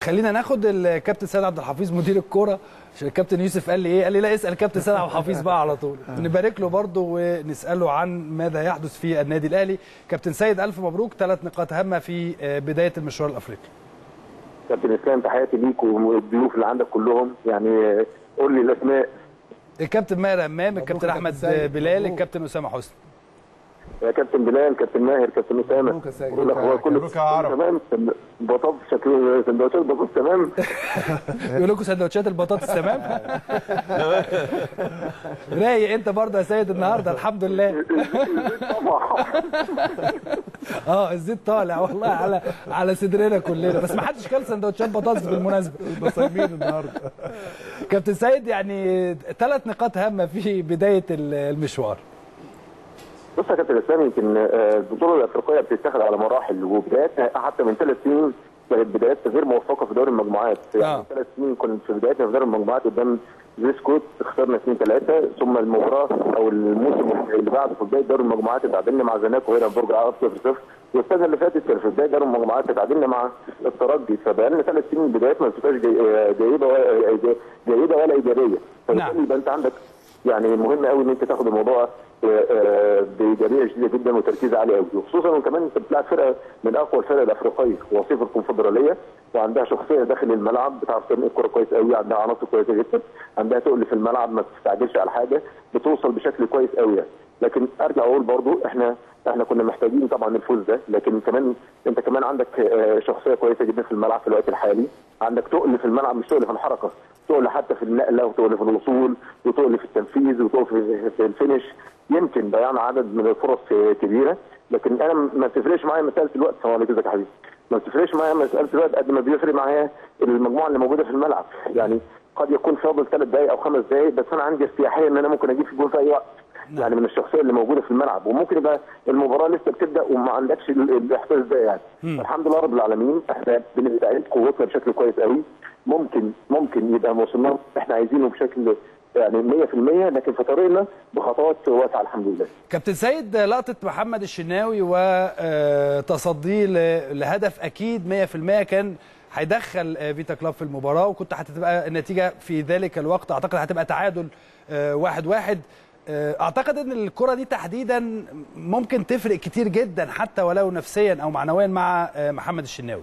خلينا ناخد الكابتن سيد عبد الحفيظ مدير الكوره عشان الكابتن يوسف قال لي ايه قال لي لا اسال الكابتن سيد عبد الحفيظ بقى على طول نبارك له برضه ونساله عن ماذا يحدث في النادي الاهلي كابتن سيد الف مبروك ثلاث نقاط هامه في بدايه المشوار الافريقي كابتن اسلام تحياتي ليك والضيوف اللي عندك كلهم يعني قول لي الاسماء الكابتن ماهر امام الكابتن احمد بلال الكابتن اسامه حسني يا كابتن بلال كابتن ماهر كابتن اسامه مبروك يا سيد. كل الاخبار كله مبروك يا عرب. تمام بطاطس شكل سندوتشات بطاطس تمام يقول لكم سندوتشات البطاطس تمام رايق انت برضه يا سيد النهارده الحمد لله طبعا اه الزيت طالع والله على على صدرنا كلنا بس ما حدش كل سندوتشات بطاطس بالمناسبه صايمين النهارده كابتن سيد يعني ثلاث نقاط هامه في بدايه المشوار بص يا كابتن اسلام يمكن آه، البطوله الافريقيه بتتاخذ على مراحل وبدايتها حتى من ثلاث سنين كانت بدايات غير موفقه في دوري المجموعات آه. يعني ثلاث سنين كنت في بدايتنا في دوري المجموعات قدام زيسكوت خسرنا 2 3 ثم المباراه او الموسم اللي بعده في بدايه دوري المجموعات اتعادلنا مع زناك وهنا برج عرب 0 0 والسنه اللي فاتت كان في بدايه دوري المجموعات اتعادلنا مع الترجي فبقى لنا ثلاث سنين بدايات ما بتبقاش جي- آه، جيده ولا جيده ولا ايجابيه فبالتالي يبقى انت عندك يعني مهم قوي ان انت تاخد الموضوع آه، آه، بايجابيه شديده جدا وتركيز عالي قوي وخصوصا وكمان انت بتلعب فرقه من اقوى الفرق الافريقيه وصيف الكونفدراليه وعندها شخصيه داخل الملعب بتعرف تنقل الكوره كويس قوي عندها عناصر كويسه جدا عندها تقل في الملعب ما بتستعجلش على حاجه بتوصل بشكل كويس قوي يعني لكن ارجع اقول برضو احنا احنا كنا محتاجين طبعا الفوز ده لكن كمان انت كمان عندك آه، شخصيه كويسه جدا في الملعب في الوقت الحالي عندك تقل في الملعب مش تقل في الحركه تقل حتى في النقله وتقل في الوصول وتقل في التنفيذ وتقل في في الفينش يمكن ضيعنا عدد من الفرص آه، كبيره لكن انا ما بتفرقش معايا مساله الوقت سلام عليكم ازيك يا حبيبي ما بتفرقش معايا مساله الوقت قد ما بيفرق معايا المجموعه اللي موجوده في الملعب يعني قد يكون فاضل ثلاث دقائق او خمس دقائق بس انا عندي ارتياحيه ان انا ممكن اجيب في الجول في اي وقت يعني من الشخصيه اللي موجوده في الملعب وممكن يبقى المباراه لسه بتبدا وما عندكش ال- الاحساس ده يعني الحمد لله رب العالمين احنا بنستعيد قوتنا بشكل كويس قوي ممكن ممكن يبقى وصلنا احنا عايزينه بشكل يعني 100% لكن في طريقنا بخطوات واسعه الحمد لله كابتن سيد لقطه محمد الشناوي وتصديه لهدف اكيد 100% كان هيدخل آه، فيتا كلاب في المباراه وكنت هتبقى النتيجه في ذلك الوقت اعتقد هتبقى تعادل آه، واحد واحد آه، اعتقد ان الكره دي تحديدا ممكن تفرق كتير جدا حتى ولو نفسيا او معنويا مع آه، محمد الشناوي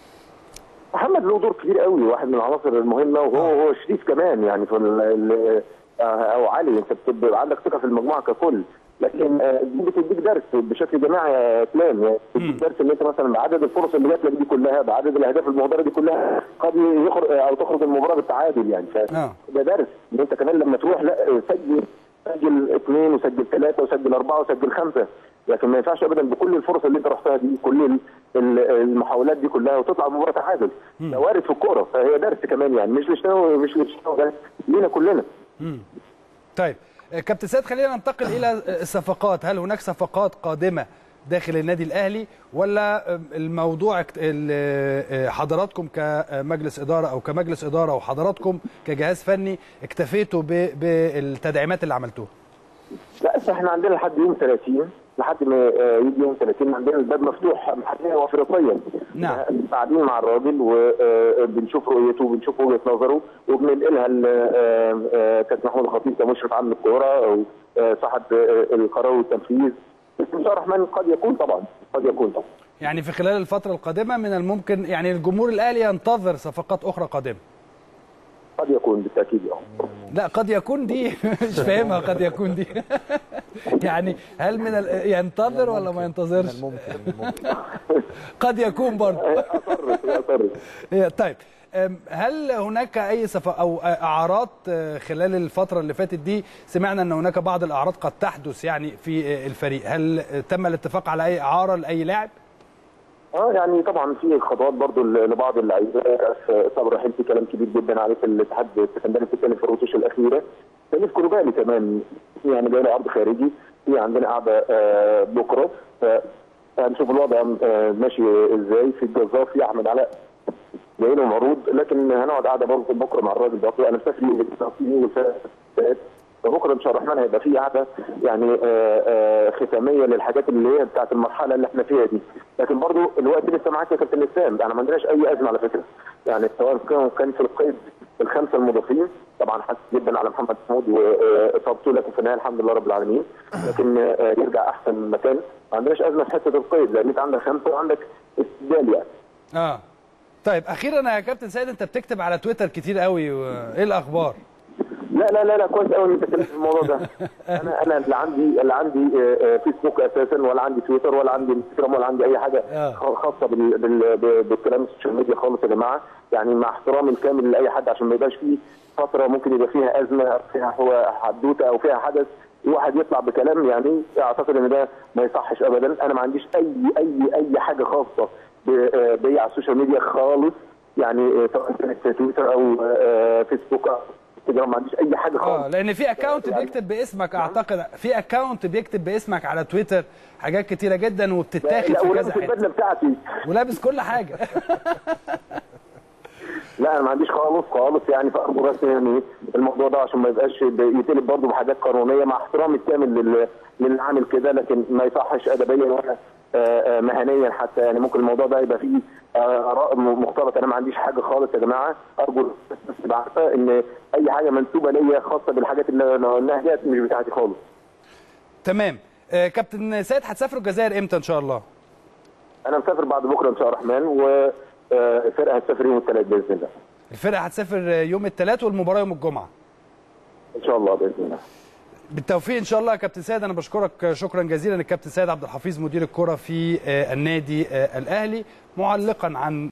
محمد له دور كبير قوي واحد من العناصر المهمه وهو هو شريف كمان يعني في ال- ال- آه، او علي انت بتبقى عندك ثقه في المجموعه ككل لكن آه، دي بتديك درس بشكل جماعي يا اسلام يعني بتديك درس ان انت مثلا بعدد الفرص اللي جات لك دي كلها بعدد الاهداف المهدره دي كلها قد يخرج او تخرج المباراه بالتعادل يعني آه. فده درس ان انت كمان لما تروح لا سجل سجل اثنين وسجل ثلاثه وسجل اربعه وسجل خمسه لكن ما ينفعش ابدا بكل الفرص اللي انت رحتها دي كل ال- ال- المحاولات دي كلها وتطلع المباراه تعادل ده وارد في الكوره فهي درس كمان يعني مش لشناوي مش لشناوي بس لينا كلنا طيب آه، كابتن سيد خلينا ننتقل الى آه، الصفقات هل هناك صفقات قادمه داخل النادي الاهلي ولا آه، الموضوع اكت- ال- آه، حضراتكم كمجلس اداره او كمجلس اداره وحضراتكم كجهاز فني اكتفيتوا ب- بالتدعيمات اللي عملتوها لا بس احنا عندنا لحد يوم 30 لحد ما آه، يجي يوم 30 عندنا الباب مفتوح محليا وافريقيا نعم. آه، قاعدين مع الراجل وبنشوف رؤيته وبنشوف وجهه نظره وبننقلها ل- آه، آه، كابتن محمود الخطيب كمشرف عام الكوره او آه، صاحب آه، القرار والتنفيذ بس ان شاء الله الرحمن قد يكون طبعا قد يكون طبعا يعني في خلال الفتره القادمه من الممكن يعني الجمهور الاهلي ينتظر صفقات اخرى قادمه قد يكون بالتاكيد اه لا قد يكون دي مش فاهمها قد يكون دي يعني هل من ال... ينتظر ولا ما ينتظرش ممكن ممكن قد يكون برضه اصرت اصرت إيه، طيب أم، هل هناك اي صف او اعارات آه، خلال الفتره اللي فاتت دي سمعنا ان هناك بعض الاعراض قد تحدث يعني في آه، الفريق هل آه، تم الاتفاق على اي اعاره لاي لاعب اه يعني طبعا في خطوات برضو ل- لبعض اللعيبه في صبر رحيل في كلام كبير جدا عليه في الاتحاد السكندري بتتكلم في الروتوش الاخيره سليف كولوبالي كمان يعني جاي له عرض خارجي في عندنا قاعده آه، بكره ف- هنشوف الوضع آه، ماشي ازاي في الجزار في احمد علاء جاي له معروض لكن هنقعد قاعده برضه بكره مع الراجل ده انا مسافر يوم فبكره ان شاء الله الرحمن هيبقى في قعده يعني آه، آه، ختاميه للحاجات اللي هي بتاعت المرحله اللي احنا فيها دي لكن برضو الوقت لسه معاك يا كابتن اسلام يعني ما عندناش اي ازمه على فكره يعني سواء كان كان في القيد الخمسه المضافين طبعا حاسس جدا على محمد محمود واصابته لكن في النهايه الحمد لله رب العالمين لكن آه، يرجع احسن من مكان ما عندناش ازمه في حته القيد لان انت عندك خمسه وعندك استبدال يعني اه طيب اخيرا يا كابتن سيد انت بتكتب على تويتر كتير قوي و... ايه الاخبار لا لا لا لا كويس قوي ان انت اتكلمت في الموضوع ده انا انا اللي عندي اللي عندي آه، آه، فيسبوك اساسا ولا عندي تويتر ولا عندي انستجرام ولا عندي اي حاجه آه. خ- خاصه بال بال ب- بالكلام السوشيال ميديا خالص يا جماعه يعني مع احترامي الكامل لاي حد عشان ما يبقاش فيه فتره ممكن يبقى فيها ازمه أو فيها هو حدوته او فيها حدث واحد يطلع بكلام يعني اعتقد ان ده ما يصحش ابدا انا ما عنديش اي اي اي حاجه خاصه ب- آه، بيا على السوشيال ميديا خالص يعني آه، سواء كانت تويتر او آه، فيسبوك او انستجرام ما عنديش اي حاجه خالص اه لان في اكونت بيكتب باسمك اعتقد في اكونت بيكتب باسمك على تويتر حاجات كتيره جدا وبتتاخد لا في ولابس كذا حته البدله بتاعتي ولابس كل حاجه لا انا ما عنديش خالص خالص يعني فارجو بس يعني الموضوع ده عشان ما يبقاش ب- يتقلب برضه بحاجات قانونيه مع احترامي الكامل لل- للي عامل كده لكن ما يصحش ادبيا ولا آه، آه، مهنيا حتى يعني ممكن الموضوع ده يبقى فيه آه، اراء م- مختلطه انا ما عنديش حاجه خالص يا جماعه ارجو الناس بس تبقى عارفه ان اي حاجه منسوبه ليا خاصه بالحاجات اللي أنا قلناها ديت مش بتاعتي خالص تمام آه كابتن سيد هتسافروا الجزائر امتى ان شاء الله انا مسافر بعد بكره ان شاء الله الرحمن وفرقه هتسافر يوم الثلاث باذن الله الفرقه هتسافر يوم الثلاث والمباراه يوم الجمعه ان شاء الله باذن الله بالتوفيق ان شاء الله يا كابتن سيد انا بشكرك شكرا جزيلا الكابتن سيد عبد الحفيظ مدير الكره في آه، النادي آه، الاهلي معلقا عن